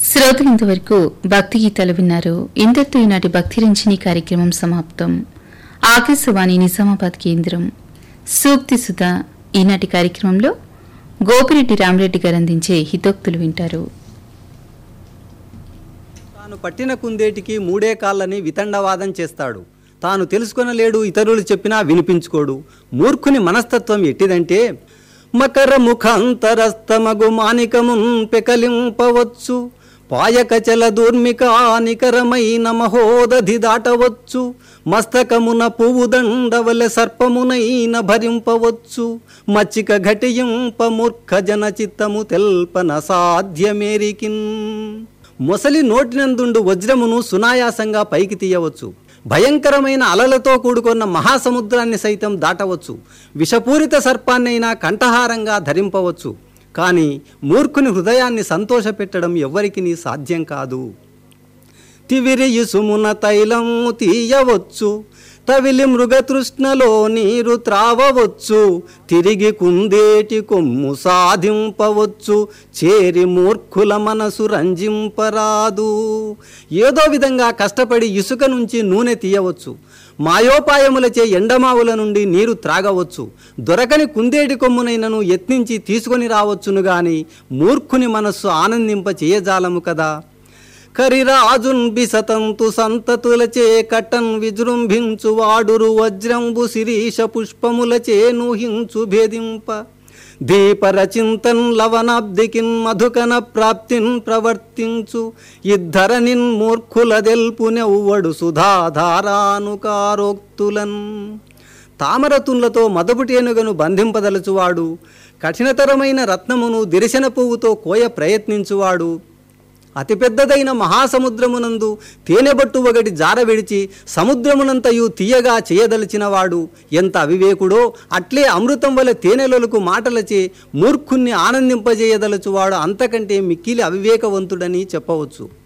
శ్రోతలు ఇంతవరకు భక్తి గీతాలు విన్నారు ఇంతటితో ఈనాటి భక్తి రంజని కార్యక్రమం సమాప్తం ఆకాశవాణి నిజామాబాద్ కేంద్రం సూక్తి సుధ ఈనాటి కార్యక్రమంలో గోపిరెడ్డి రామరెడ్డి గారు అందించే హితోక్తులు వింటారు తాను పట్టిన కుందేటికి మూడే కాళ్ళని వితండవాదం చేస్తాడు తాను తెలుసుకొనలేడు ఇతరులు చెప్పినా వినిపించుకోడు మూర్ఖుని మనస్తత్వం ఎట్టిదంటే మకర ముఖాంతరస్తమగు మానికమున్ పెకలింపవచ్చు పాయకచల దూర్మిక నికరమైన మహోదధి దాటవచ్చు మస్తకమున పువ్వు దండవలె సర్పమునైన భరింపవచ్చు మచ్చిక ఘటింప మూర్ఖ జన చిత్తము తెల్పన సాధ్యమేరికిన్ మొసలి నోటినందుండు వజ్రమును సునాయాసంగా పైకి తీయవచ్చు భయంకరమైన అలలతో కూడుకున్న మహాసముద్రాన్ని సైతం దాటవచ్చు విషపూరిత సర్పాన్నైనా కంఠహారంగా ధరింపవచ్చు కానీ మూర్ఖుని హృదయాన్ని సంతోషపెట్టడం ఎవ్వరికీ సాధ్యం కాదు తివిరియు సుమున తైలము తీయవచ్చు తవిలి మృగతృష్ణలో నీరు త్రావవచ్చు తిరిగి కుందేటి కొమ్ము సాధింపవచ్చు చేరి మూర్ఖుల మనసు రంజింపరాదు ఏదో విధంగా కష్టపడి ఇసుక నుంచి నూనె తీయవచ్చు మాయోపాయములచే ఎండమావుల నుండి నీరు త్రాగవచ్చు దొరకని కుందేటి కొమ్మునైనను యత్నించి తీసుకొని రావచ్చును గాని మూర్ఖుని మనస్సు ఆనందింప చేయజాలము కదా కరిరాజున్ బిసతంతు సంతతులచే కటన్ విజృంభించు వాడురు వజ్రంబు శిరీష పుష్పములచే నూహించు భేదింప దీపరచింతన్ లవనాబ్దికిన్ మధుకన ప్రాప్తిన్ ప్రవర్తించు ఇద్ధరనిన్ మూర్ఖుల దెల్పునెవ్వడు సుధాధారానుకారోక్తులన్ తామరతున్లతో మదపుటేనుగను బంధింపదలుచువాడు కఠినతరమైన రత్నమును దిరిశన పువ్వుతో కోయ ప్రయత్నించువాడు అతిపెద్దదైన మహాసముద్రమునందు తేనెబట్టు ఒకటి జార విడిచి సముద్రమునంతయు తీయగా చేయదలిచినవాడు ఎంత అవివేకుడో అట్లే అమృతం వలె తేనెలొలకు మాటలచే మూర్ఖుణ్ణి ఆనందింపజేయదలుచువాడు అంతకంటే మిక్కిలి అవివేకవంతుడని చెప్పవచ్చు